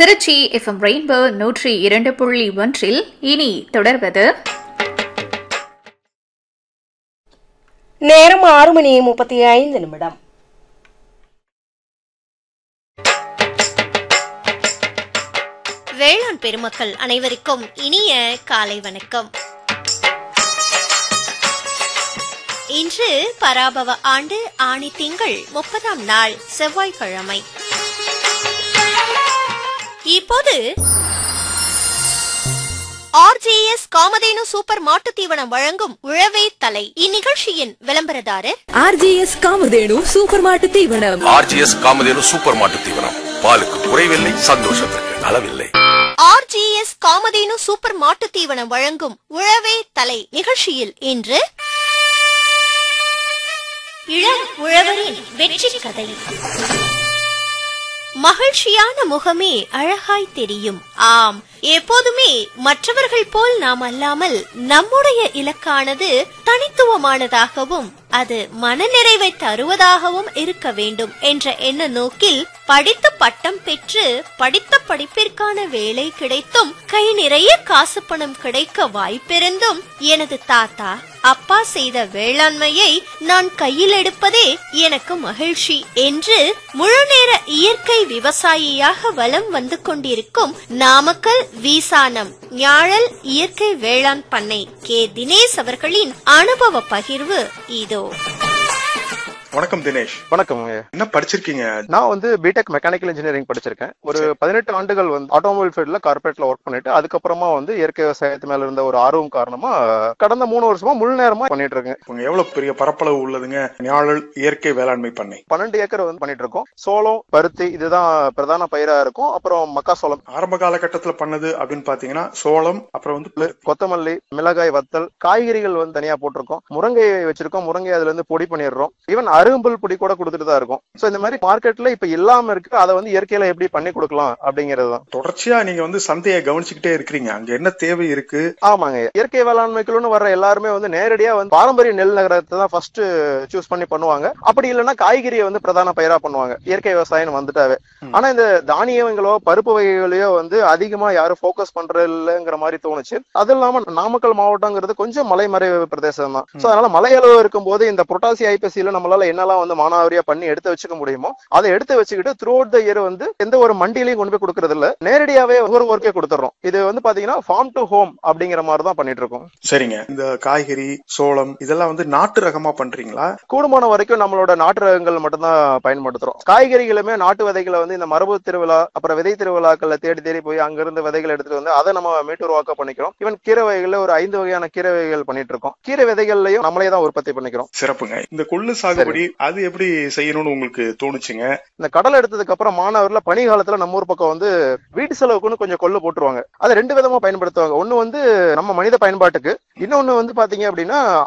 Trichy FM rainbow நூற்றி இரண்டு புள்ளி ஒன்றில் இனி தொடர்வது நேரம் ஆறு மணி முப்பத்தி ஐந்து நிமிடம் வேளாண் பெருமக்கள் அனைவருக்கும் இனிய காலை வணக்கம் இன்று பராபவ ஆண்டு ஆணி திங்கள் முப்பதாம் நாள் செவ்வாய்க்கிழமை இப்போது ஆர்ஜிஎஸ் காமதேனு சூப்பர் மாட்டுத் தீவனம் வழங்கும் உழவே தலை இந்நிகழ்ச்சியின் விளம்பரதாரர் ஆர்ஜிஎஸ் காமதேனு சூப்பர் மாட்டு தீவனம் ஆர்ஜிஎஸ் காமதேனு சூப்பர் மாட்டு தீவனம் பாலுக்கு குறைவில்லை சந்தோஷத்திற்கு அளவில்லை ஆர்ஜிஎஸ் காமதேனு சூப்பர் மாட்டுத் தீவனம் வழங்கும் உழவே தலை நிகழ்ச்சியில் இன்று இளம் உழவரின் வெற்றி கதை மகிழ்ச்சியான முகமே அழகாய் தெரியும் ஆம் எப்போதுமே மற்றவர்கள் போல் நாம் அல்லாமல் நம்முடைய இலக்கானது தனித்துவமானதாகவும் அது மனநிறைவை தருவதாகவும் இருக்க வேண்டும் என்ற எண்ண நோக்கில் படித்து பட்டம் பெற்று படித்த படிப்பிற்கான வேலை கிடைத்தும் கை நிறைய காசு பணம் கிடைக்க வாய்ப்பிருந்தும் எனது தாத்தா அப்பா செய்த வேளாண்மையை நான் கையில் எடுப்பதே எனக்கு மகிழ்ச்சி என்று முழுநேர இயற்கை விவசாயியாக வலம் வந்து கொண்டிருக்கும் நாமக்கல் வீசானம் ஞாழல் இயற்கை வேளாண் பண்ணை கே தினேஷ் அவர்களின் அனுபவ பகிர்வு இதோ வணக்கம் தினேஷ் வணக்கம் என்ன படிச்சிருக்கீங்க நான் வந்து பிடெக் மெக்கானிக்கல் இன்ஜினியரிங் படிச்சிருக்கேன் ஒரு பதினெட்டு ஆண்டுகள் வந்து ஆட்டோமொபைல் ஃபீல்ட்ல கார்பரேட்ல ஒர்க் பண்ணிட்டு அதுக்கப்புறமா வந்து இயற்கை விவசாயத்து மேல இருந்த ஒரு ஆர்வம் காரணமா கடந்த மூணு வருஷமா முழு நேரமா பண்ணிட்டு இருக்கேன் உங்க எவ்வளவு பெரிய பரப்பளவு உள்ளதுங்க ஞாழல் இயற்கை வேளாண்மை பண்ணை பன்னெண்டு ஏக்கர் வந்து பண்ணிட்டு இருக்கோம் சோளம் பருத்தி இதுதான் பிரதான பயிரா இருக்கும் அப்புறம் மக்காசோளம் ஆரம்ப காலகட்டத்துல பண்ணது அப்படின்னு பாத்தீங்கன்னா சோளம் அப்புறம் வந்து கொத்தமல்லி மிளகாய் வத்தல் காய்கறிகள் வந்து தனியா போட்டிருக்கோம் முருங்கை வச்சிருக்கோம் முருங்கை அதுல இருந்து பொடி பண்ணிடுறோம் ஈவன் அரும்புல் பொடி கூட கொடுத்துட்டு தான் இருக்கும் சோ இந்த மாதிரி மார்க்கெட்ல இப்ப இல்லாம இருக்கு அதை வந்து இயற்கையில எப்படி பண்ணி கொடுக்கலாம் அப்படிங்கிறது தான் தொடர்ச்சியா நீங்க வந்து சந்தையை கவனிச்சுக்கிட்டே இருக்கிறீங்க அங்க என்ன தேவை இருக்கு ஆமாங்க இயற்கை வேளாண்மைக்குள்னு வர்ற எல்லாருமே வந்து நேரடியா வந்து பாரம்பரிய நெல் நகரத்தை தான் ஃபர்ஸ்ட் சூஸ் பண்ணி பண்ணுவாங்க அப்படி இல்லைன்னா காய்கறியை வந்து பிரதான பயிரா பண்ணுவாங்க இயற்கை விவசாயம் வந்துட்டாவே ஆனா இந்த தானியங்களோ பருப்பு வகைகளையோ வந்து அதிகமா யாரும் ஃபோக்கஸ் பண்றது இல்லைங்கிற மாதிரி தோணுச்சு அது இல்லாம நாமக்கல் மாவட்டங்கிறது கொஞ்சம் மலைமறைவு பிரதேசம் தான் சோ அதனால மலையளவு இருக்கும்போது இந்த புரட்டாசி ஐப்பசியில நம்மளால என்னெல்லாம் வந்து மானாவாரியா பண்ணி எடுத்து வச்சுக்க முடியுமோ அதை எடுத்து வச்சுக்கிட்டு த்ரூ அவுட் த இயர் வந்து எந்த ஒரு மண்டியிலையும் கொண்டு போய் கொடுக்கறது இல்ல நேரடியாவே ஒரு ஒர்க்கே கொடுத்துறோம் இது வந்து பாத்தீங்கன்னா ஃபார்ம் டு ஹோம் அப்படிங்கிற மாதிரி தான் பண்ணிட்டு இருக்கோம் சரிங்க இந்த காய்கறி சோளம் இதெல்லாம் வந்து நாட்டு ரகமா பண்றீங்களா கூடுமான வரைக்கும் நம்மளோட நாட்டு ரகங்கள் மட்டும்தான் பயன்படுத்துறோம் காய்கறிகளுமே நாட்டு விதைகளை வந்து இந்த மரபு திருவிழா அப்புறம் விதை திருவிழாக்கள்ல தேடி தேடி போய் அங்கிருந்து விதைகள் எடுத்துட்டு வந்து அதை நம்ம மீட்டுருவாக்க பண்ணிக்கிறோம் ஈவன் கீரை வகைகள்ல ஒரு ஐந்து வகையான கீரை வகைகள் பண்ணிட்டு இருக்கோம் கீரை விதைகள்லயும் நம்மளே தான் உற்பத்தி பண்ணிக்கிறோம் சிறப்புங்க இந்த கொள்ளு சாகுபடி அது எப்படி செய்யணும்னு உங்களுக்கு தோணுச்சுங்க இந்த கடலை எடுத்ததுக்கு அப்புறம் மாணவர்ல பனி காலத்துல நம்ம ஊர் பக்கம் வந்து வீட்டு செலவுக்குன்னு கொஞ்சம் கொள்ளு போட்டுருவாங்க அதை ரெண்டு விதமா பயன்படுத்துவாங்க ஒண்ணு வந்து நம்ம மனித பயன்பாட்டுக்கு இன்னொன்னு வந்து பாத்தீங்க அப்படின்னா